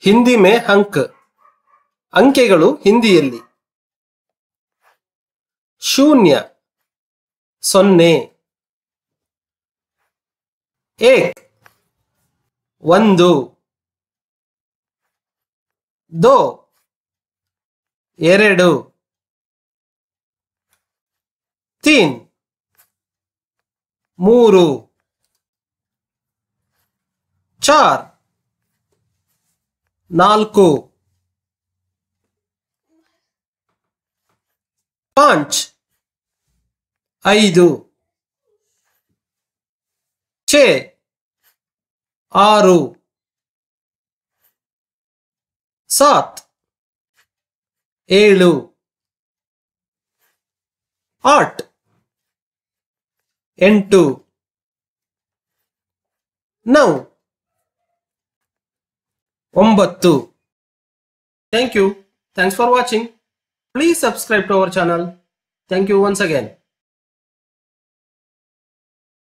ಹಿಂದಿ ಮೇ ಅಂಕ್ ಅಂಕೆಗಳು ಹಿಂದಿಯಲ್ಲಿ ಶೂನ್ಯ ಸೊನ್ನೆ ಏಕ್ ಒಂದು ದೋ ಎರಡು ತೀನ್ ಮೂರು ಚಾರ್ ನಾಲ್ಕು ಪಾಂಚ್ ಐದು ಛೇ ಆರು ಸಾತ್ ಏಳು ಆಟ್ ಎಂಟು ನೌ ಒಂಬತ್ತು thank you thanks for watching please subscribe to our channel thank you once again